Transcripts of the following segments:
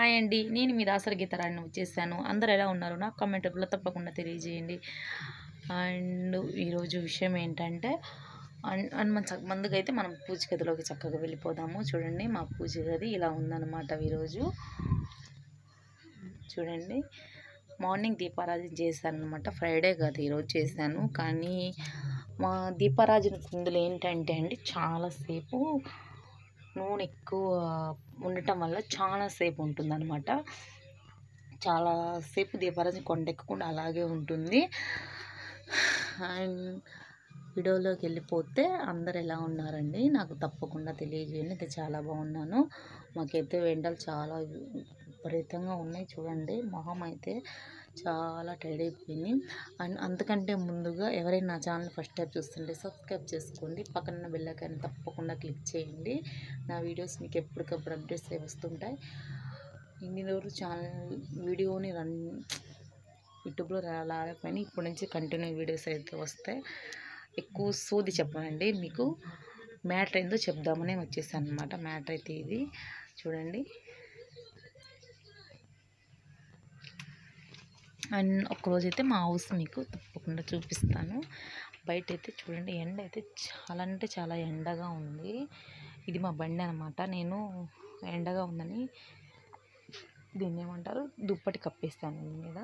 Hi అండి నేను మీ దాసరి గీతారాన్ని వచ్చేసాను అందరు ఎలా ఉన్నారు నాకు కామెంట్లో తప్పకుండా తెలియజేయండి అండ్ ఈరోజు విషయం ఏంటంటే అండ్ అండ్ మన చక్క ముందుగా అయితే మనం పూజ గదిలోకి చక్కగా వెళ్ళిపోదాము చూడండి మా పూజ గది ఇలా ఉందన్నమాట ఈరోజు చూడండి మార్నింగ్ దీపారాధన చేశాను అనమాట ఫ్రైడే కాదు ఈరోజు చేశాను కానీ మా దీపారాజన కుందులు ఏంటంటే అండి చాలాసేపు నూనె ఎక్కువ ఉండటం వల్ల చాలాసేపు ఉంటుందన్నమాట చాలాసేపు దీపారాజన కొండెక్కకుండా అలాగే ఉంటుంది అండ్ వీడియోలోకి వెళ్ళిపోతే అందరు ఎలా ఉన్నారండి నాకు తప్పకుండా తెలియజేయండి అయితే చాలా బాగున్నాను మాకైతే ఎండలు చాలా విపరీతంగా ఉన్నాయి చూడండి మొహం అయితే చాలా టైర్డ్ అయిపోయింది అండ్ అంతకంటే ముందుగా ఎవరైనా నా ఛానల్ ఫస్ట్ టైం చూస్తుంటే సబ్స్క్రైబ్ చేసుకోండి పక్కన బెల్లైకాన్ని తప్పకుండా క్లిక్ చేయండి నా వీడియోస్ మీకు ఎప్పటికప్పుడు అప్డేట్స్ అయి వస్తుంటాయి ఇన్ని రోజులు ఛానల్ వీడియోని రన్ యూట్యూబ్లో రాలేకపోయినా ఇప్పటి నుంచి కంటిన్యూ వీడియోస్ అయితే వస్తాయి ఎక్కువ సోది చెప్పనండి మీకు మ్యాటర్ ఏందో చెప్దామని వచ్చేసాను అనమాట మ్యాటర్ అయితే ఇది చూడండి అండ్ ఒకరోజు అయితే మా హౌస్ మీకు తప్పకుండా చూపిస్తాను బయట అయితే చూడండి ఎండ అయితే చాలా అంటే చాలా ఎండగా ఉంది ఇది మా బండి అనమాట నేను ఎండగా ఉందని దీన్ని ఏమంటారు దుప్పటి కప్పేస్తాను దీని మీద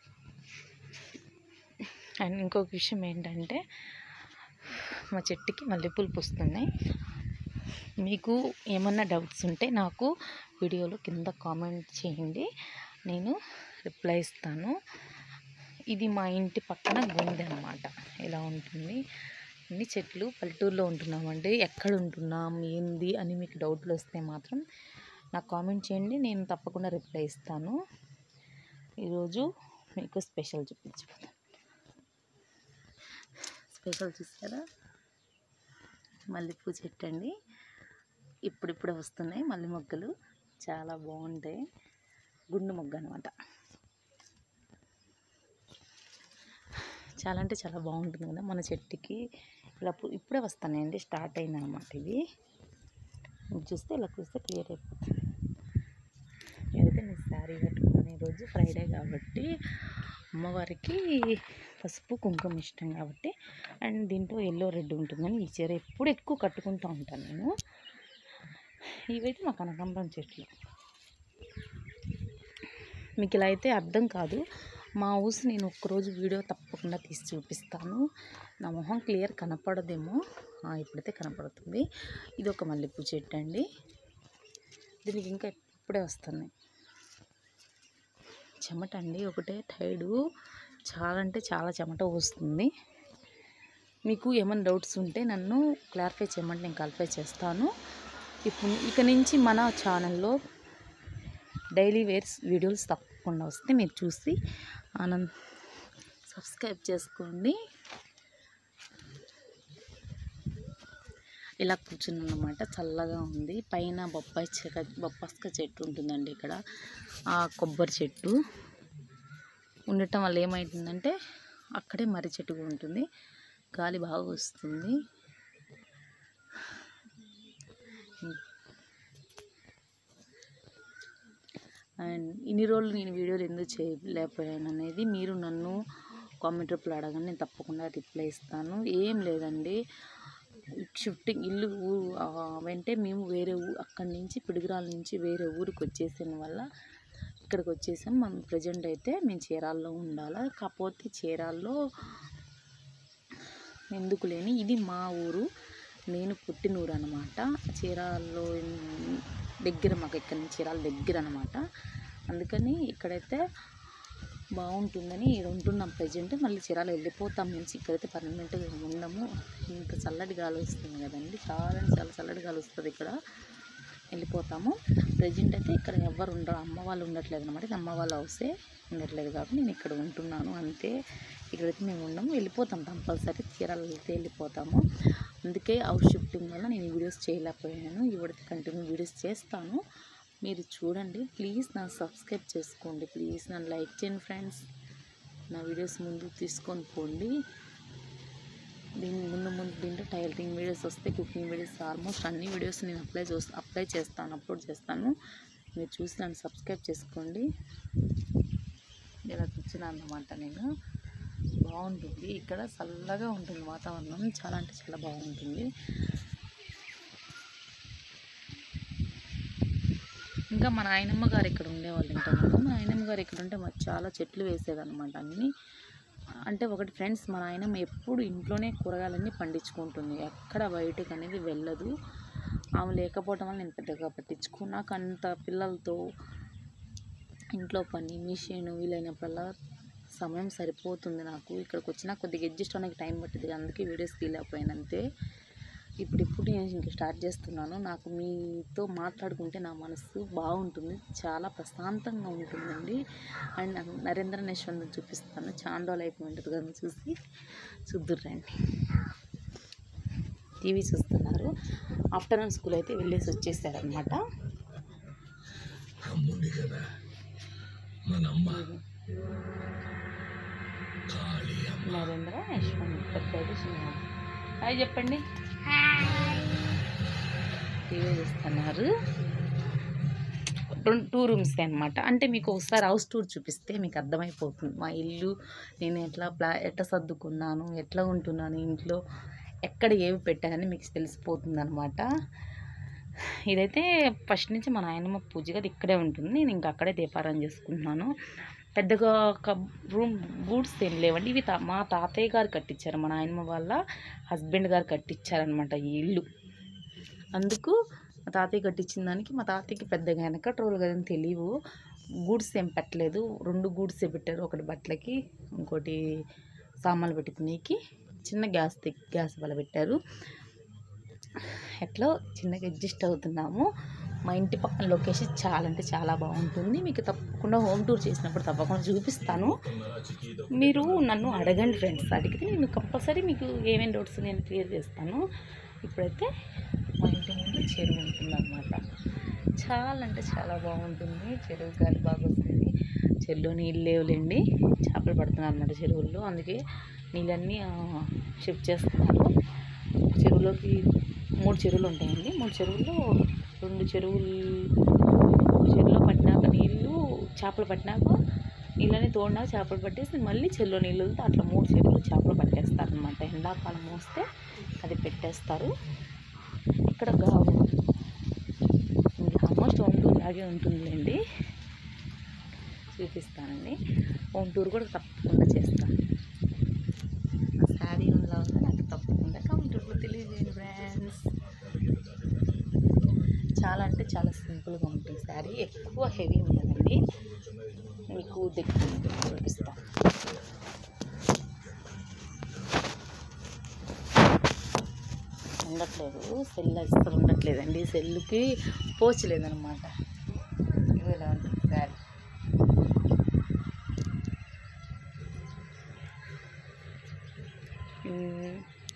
అండ్ ఇంకొక విషయం ఏంటంటే మా చెట్టుకి మల్లెపూలు పూస్తున్నాయి మీకు ఏమన్నా డౌట్స్ ఉంటే నాకు వీడియోలో కింద కామెంట్ చేయండి నేను రిప్లై ఇస్తాను ఇది మా ఇంటి పక్కన గుండె అనమాట ఇలా ఉంటుంది ఇన్ని చెట్లు పల్లెటూరులో ఉంటున్నామండి ఎక్కడ ఉంటున్నాం ఏంది అని మీకు డౌట్లు వస్తే మాత్రం నాకు కామెంట్ చేయండి నేను తప్పకుండా రిప్లై ఇస్తాను ఈరోజు మీకు స్పెషల్ చూపించిపోతాను స్పెషల్ చూసారా మల్లెపూ చెట్టు అండి ఇప్పుడిప్పుడే వస్తున్నాయి మల్లె మొగ్గలు చాలా బాగుంటాయి గుండు మొగ్గ అనమాట చాలా అంటే చాలా బాగుంటుంది కదా మన చెట్టుకి ఇలా పు- ఇప్పుడే వస్తున్నాయండి స్టార్ట్ అయిందనమాట ఇది ఇది చూస్తే ఇలా చూస్తే క్లియర్ అయిపోతుంది నేనైతే నేను శారీ కట్టుకున్నాను ఈరోజు ఫ్రైడే కాబట్టి అమ్మవారికి పసుపు కుంకుమ ఇష్టం కాబట్టి అండ్ దీంట్లో ఎల్లో రెడ్ ఉంటుందని ఈ చీర ఎప్పుడు ఎక్కువ కట్టుకుంటూ ఉంటాను నేను ఇవైతే మా కనకాంబరం చెట్లు మీకు ఇలా అయితే అర్థం కాదు మా హౌస్ నేను ఒక్కరోజు వీడియో తప్పకుండా తీసి చూపిస్తాను నా మొహం క్లియర్ కనపడదేమో ఆ, ఇప్పుడైతే కనపడుతుంది ఇది ఒక మల్లెపూ చెట్టు అండి దీనికి ఇంకా ఇప్పుడే వస్తున్నాయి చెమట అండి ఒకటే టైడు చాలా అంటే చాలా చెమట వస్తుంది మీకు ఏమైనా డౌట్స్ ఉంటే నన్ను క్లారిఫై చేయమంటే నేను క్లారిఫై చేస్తాను ఇప్పుడు ఇక నుంచి మన ఛానల్లో డైలీ వేర్స్ వీడియోస్ తప్పకుండా వస్తే మీరు చూసి ఆనంద్ సబ్స్క్రైబ్ చేసుకోండి ఇలా కూర్చున్నాను అనమాట చల్లగా ఉంది పైన బొప్పాయి చెక్క బొప్పాస్క చెట్టు ఉంటుందండి ఇక్కడ ఆ కొబ్బరి చెట్టు ఉండటం వల్ల ఏమవుతుందంటే అక్కడే మర్రి చెట్టు కూడా ఉంటుంది గాలి బాగా వస్తుంది అండ్ ఇన్ని రోజులు నేను వీడియోలు ఎందుకు చేయలేకపోయాను అనేది మీరు నన్ను కామెంట్ రూపంలో అడగండి నేను తప్పకుండా రిప్లై ఇస్తాను ఏం లేదండి షిఫ్టింగ్ ఇల్లు ఊ- ఆ, వెంటే మేము వేరే ఊ అక్కడి నుంచి పిడుగురాల నుంచి వేరే ఊరికి వచ్చేసిన వల్ల ఇక్కడికి వచ్చేసాం మనం ప్రజెంట్ అయితే మేము చీరాల్లో ఉండాలి కాకపోతే చీరాల్లో ఎందుకు లేని ఇది మా ఊరు నేను పుట్టిన ఊరు అనమాట చీరాల్లో ఇన్- దగ్గర మాకు ఇక్కడ నుంచి చీరాల దగ్గర అనమాట అందుకని ఇక్కడైతే బాగుంటుందని ఇక్కడ ఉంటున్నాం ప్రజెంట్ మళ్ళీ చీరాల వెళ్ళిపోతాం నుంచి ఇక్కడైతే పర్మనెంట్గా ఉండము ఇంత చల్లటి గాలి వస్తుంది కదండి చాలా అంటే చాలా చల్లటి గాలి వస్తుంది ఇక్కడ వెళ్ళిపోతాము ప్రజెంట్ అయితే ఇక్కడ ఎవరు ఉండరు అమ్మ వాళ్ళు ఉండట్లేదు అనమాట ఇది అమ్మ వాళ్ళ హౌసే ఉండట్లేదు కాబట్టి నేను ఇక్కడ ఉంటున్నాను అంతే ఇక్కడైతే మేము ఉండము వెళ్ళిపోతాం కంపల్సరీ చీరాలు వెళ్తే వెళ్ళిపోతాము అందుకే హౌస్ షిఫ్టింగ్ వల్ల నేను ఈ వీడియోస్ చేయలేకపోయాను ఇవిడైతే కంటిన్యూ వీడియోస్ చేస్తాను మీరు చూడండి ప్లీజ్ నా సబ్స్క్రైబ్ చేసుకోండి ప్లీజ్ నన్ను లైక్ చేయండి ఫ్రెండ్స్ నా వీడియోస్ ముందు తీసుకొని పోండి దీని ముందు ముందు దీంట్లో టైలరింగ్ వీడియోస్ వస్తాయి కుకింగ్ వీడియోస్ ఆల్మోస్ట్ అన్ని వీడియోస్ నేను అప్లై చేస్తా అప్లై చేస్తాను అప్లోడ్ చేస్తాను మీరు చూసి నన్ను సబ్స్క్రైబ్ చేసుకోండి ఇలా కూర్చున్నాను అన్నమాట నేను బాగుంటుంది ఇక్కడ చల్లగా ఉంటుంది వాతావరణం చాలా అంటే చాలా బాగుంటుంది ఇంకా మా నాయనమ్మ గారు ఇక్కడ ఉండేవాళ్ళు ఇంతకుముందు మా నాయనమ్మ గారు ఇక్కడ ఉంటే మాకు చాలా చెట్లు వేసేదన్నమాట అన్నీ అంటే ఒకటి ఫ్రెండ్స్ మా నాయనమ్మ ఎప్పుడు ఇంట్లోనే కూరగాయలన్నీ పండించుకుంటుంది ఎక్కడ బయటకు అనేది వెళ్ళదు ఆమె లేకపోవడం వల్ల నేను పెద్దగా పట్టించుకో నాకు అంత పిల్లలతో ఇంట్లో పని మిషన్ వీలైనప్పుడల్లా సమయం సరిపోతుంది నాకు ఇక్కడికి వచ్చినా కొద్దిగా అడ్జస్ట్ అవ్వడానికి టైం పట్టింది అందుకే వీడియోస్ తీయలేకపోయాను అంతే ఇప్పుడు ఇప్పుడు నేను ఇంక స్టార్ట్ చేస్తున్నాను నాకు మీతో మాట్లాడుకుంటే నా మనసు బాగుంటుంది చాలా ప్రశాంతంగా ఉంటుందండి అండ్ నాకు నరేంద్ర నేశ్వరం చూపిస్తాను చాలా రోజులు అయిపోయి ఉంటుంది కదా చూసి చూద్దురు రండి టీవీ చూస్తున్నారు ఆఫ్టర్నూన్ స్కూల్ అయితే వెళ్ళేసి వచ్చేసారనమాట అమ్ముంది కదా మన అమ్మ కాళీ అమ్మ నరేంద్ర యశ్వంత్ పెద్దది చిన్నది హాయ్ చెప్పండి టీవీ చూస్తున్నారు రెండు టూ రూమ్స్ అనమాట అంటే మీకు ఒకసారి హౌస్ టూర్ చూపిస్తే మీకు అర్థమైపోతుంది మా ఇల్లు నేను ఎట్లా ప్లా ఎట్లా సర్దుకున్నాను ఎట్లా ఉంటున్నాను ఇంట్లో ఎక్కడ ఏవి పెట్టానని మీకు తెలిసిపోతుంది అనమాట ఇదైతే ఫస్ట్ నుంచి మా నాయనమ్మ పూజ గది ఇక్కడే ఉంటుంది నేను ఇంకా అక్కడే దీపారాయణ చేసుకుంటున్నాను పెద్దగా ఒక రూమ్ గూడ్స్ ఏం లేవండి ఇవి తా మా తాతయ్య గారు కట్టించారు మా నాయనమ్మ వాళ్ళ హస్బెండ్ గారు కట్టించారనమాట ఈ ఇల్లు అందుకు మా తాతయ్య కట్టించిన దానికి మా తాతయ్యకి పెద్దగా వెనక ట్రోల్ కదని తెలియవు గూడ్స్ ఏం పెట్టలేదు రెండు గూడ్సే పెట్టారు ఒకటి బట్టలకి ఇంకోటి సామాన్లు పెట్టుకునేకి చిన్న గ్యాస్ తె- గ్యాస్ వల్ల పెట్టారు ఎట్లా చిన్నగా అడ్జస్ట్ అవుతున్నాము మా ఇంటి పక్కన లొకేషన్ చాలా అంటే చాలా బాగుంటుంది మీకు తప్పకుండా హోమ్ టూర్ చేసినప్పుడు తప్పకుండా చూపిస్తాను మీరు నన్ను అడగండి ఫ్రెండ్స్ అడిగితే నేను కంపల్సరీ మీకు ఏమేమి డౌట్స్ నేను క్లియర్ చేస్తాను ఇప్పుడైతే మా ఇంటి ముందు చెరువు ఉంటుంది అనమాట చాలా అంటే చాలా బాగుంటుంది చెరువు గాలి బాగా వస్తుంది చెరువులో నీళ్ళు లేవులేండి చేపలు పడుతున్నారు అనమాట చెరువుల్లో అందుకే నీళ్ళన్నీ షిఫ్ట్ చేస్తున్నారు చెరువులోకి మూడు చెరువులు ఉంటాయండి మూడు చెరువుల్లో రెండు చెరువులు చెరువులో పట్టినాక నీళ్ళు చేపలు పట్టినాక నీళ్ళని తోడినాక చేపలు పట్టేసి మళ్ళీ చెరువులో నీళ్ళు వదిలితే అట్లా మూడు చెరువులు చేపలు పట్టేస్తారు అనమాట ఎండాకాలం వస్తే అది పెట్టేస్తారు ఇక్కడ గావు ఆల్మోస్ట్ హోమ్ టూర్ లాగే ఉంటుందండి చూపిస్తానండి హోమ్ టూర్ కూడా తప్పకుండా చేస్తాను నా శారీ ఉందా ఉందా నాకు తప్పకుండా కంప్యూటర్లో తెలియజేయండి ఫ్రెండ్స్ చాలా అంటే చాలా సింపుల్గా ఉంటుంది శారీ ఎక్కువ హెవీ ఉండదండి మీకు దగ్గర చూపిస్తాను ఉండట్లేదు సెల్ అస్సలు ఉండట్లేదండి సెల్లుకి పోచలేదన్నమాట ఇవి ఇలా ఉంటుంది శారీ మ్మ్.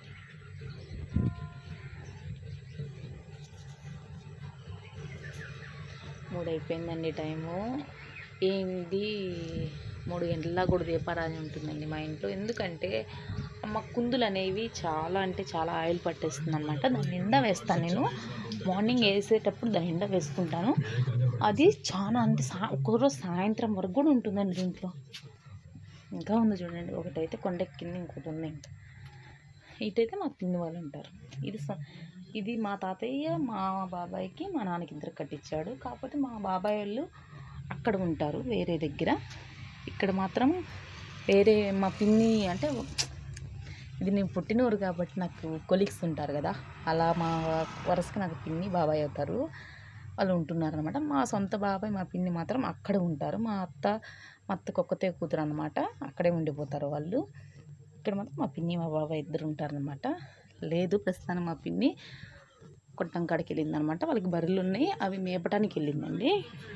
మూడు అయిపోయిందండి టైము ఏంటి మూడు గంటల కూడా దీపారాధన ఉంటుందండి మా ఇంట్లో ఎందుకంటే మా కుందులు అనేవి చాలా అంటే చాలా ఆయిల్ పట్టేస్తుంది అనమాట దాని నిండా వేస్తాను నేను మార్నింగ్ వేసేటప్పుడు దాని నిండా వేసుకుంటాను అది చాలా అంటే సా ఒక్కొక్కరోజు సాయంత్రం వరకు కూడా ఉంటుందండి దీంట్లో ఇంకా ఉంది చూడండి ఒకటైతే కొండెక్కింది ఇంకోటి ఉంది ఇంకా ఇటైతే మా పిన్ని వాళ్ళు ఉంటారు ఇది స- ఇది మా తాతయ్య మా బాబాయ్కి మా నాన్నకి ఇద్దరు కట్టించాడు కాకపోతే మా బాబాయ్ వాళ్ళు అక్కడ ఉంటారు వేరే దగ్గర ఇక్కడ మాత్రం వేరే మా పిన్ని అంటే ఇది నేను పుట్టినూరు కాబట్టి నాకు కొలీగ్స్ ఉంటారు కదా అలా మా వరుసకి నాకు పిన్ని బాబాయ్ అవుతారు వాళ్ళు ఉంటున్నారు అనమాట మా సొంత బాబాయ్ మా పిన్ని మాత్రం అక్కడ ఉంటారు మా అత్త మా అత్తకు ఒక్కతే కూతురు అనమాట అక్కడే ఉండిపోతారు వాళ్ళు ఇక్కడ మాత్రం మా పిన్ని మా బాబాయ్ ఇద్దరు ఉంటారనమాట లేదు ప్రస్తుతానికి మా పిన్ని కొట్టం కాడికి వెళ్ళింది అనమాట వాళ్ళకి బర్రెలు ఉన్నాయి అవి మేపటానికి వెళ్ళిందండి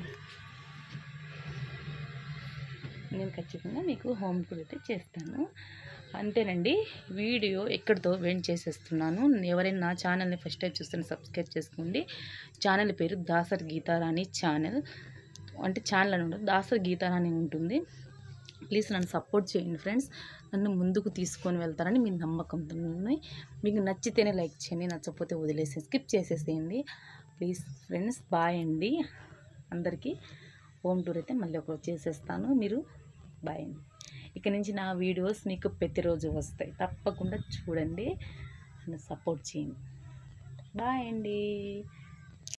నేను ఖచ్చితంగా మీకు హోమ్ టూర్ అయితే చేస్తాను అంతేనండి వీడియో ఎక్కడితో వెండ్ చేసేస్తున్నాను ఎవరైనా నా ఛానల్ని ఫస్ట్ టైం చూస్తే సబ్స్క్రైబ్ చేసుకోండి ఛానల్ పేరు దాసర్ గీతారాణి ఛానల్ అంటే ఛానల్ అని ఉండదు దాసర్ గీతారాణి ఉంటుంది ప్లీజ్ నన్ను సపోర్ట్ చేయండి ఫ్రెండ్స్ నన్ను ముందుకు తీసుకొని వెళ్తారని మీ నమ్మకంతో ఉన్నాయి మీకు నచ్చితేనే లైక్ చేయండి నచ్చకపోతే వదిలేసి స్కిప్ చేసేసేయండి ప్లీజ్ ఫ్రెండ్స్ బాయ్ అండి అందరికీ హోమ్ టూర్ అయితే మళ్ళీ ఒకరోజు చేసేస్తాను మీరు బాయ్ అండి ఇక నుంచి నా వీడియోస్ మీకు ప్రతిరోజు వస్తాయి తప్పకుండా చూడండి నన్ను సపోర్ట్ చేయండి బాయ్ అండి